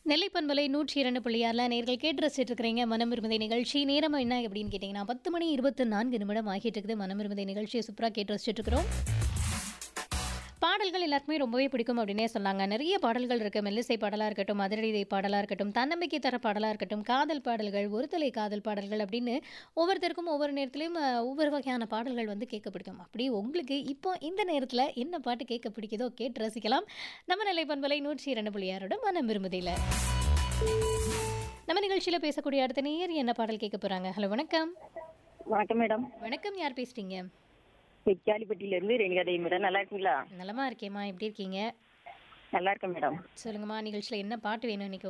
நெல்லை பண்பலை நூற்றி இரண்டு புள்ளியாரில் நேர்கள் கேட்டு ரசிச்சுட்டு இருக்கிறீங்க மனம் விரும்புதை நிகழ்ச்சி நேரம் என்ன அப்படின்னு கேட்டிங்கன்னா பத்து மணி இருபத்தி நான்கு நிமிடம் ஆகிட்டு இருக்குது மனம் விரும்புதை நிகழ்ச்சியை சூப்பராக கேட்டு ரசிச்சுட்டு இருக்கிறோம் பாடல்கள் எல்லாருக்குமே ரொம்பவே பிடிக்கும் அப்படின்னே சொன்னாங்க நிறைய பாடல்கள் இருக்குது மெல்லிசை பாடலாக இருக்கட்டும் அதிரடி பாடலாக இருக்கட்டும் தன்னம்பிக்கை தர பாடலாக இருக்கட்டும் காதல் பாடல்கள் ஒருதலை காதல் பாடல்கள் அப்படின்னு ஒவ்வொருத்தருக்கும் ஒவ்வொரு நேரத்துலையும் அஹ், ஒவ்வொரு வகையான பாடல்கள் வந்து கேட்க பிடிக்கும் அப்படி உங்களுக்கு இப்போ இந்த நேரத்தில் என்ன பாட்டு கேட்க பிடிக்குதோ கேட்டு ரசிக்கலாம் நம்ம நிலை பண்பலை நூற்றி இரண்டு புள்ளியாரோட மனம் விரும்புதையில் நம்ம நிகழ்ச்சியில் பேசக்கூடிய அடுத்த நேர் என்ன பாடல் கேட்க போகிறாங்க ஹலோ வணக்கம் வணக்கம் மேடம் வணக்கம் யார் பேசுறீங்க வெக்காலிப்பட்டியில இருந்து ரேணுகா தேவி மேடம் நல்லா இருக்கீங்களா நலமா இருக்கேம்மா எப்படி இருக்கீங்க நல்லா இருக்கேன் மேடம் சொல்லுங்கம்மா நிகழ்ச்சியில் என்ன பாட்டு வேணும் இன்னைக்கு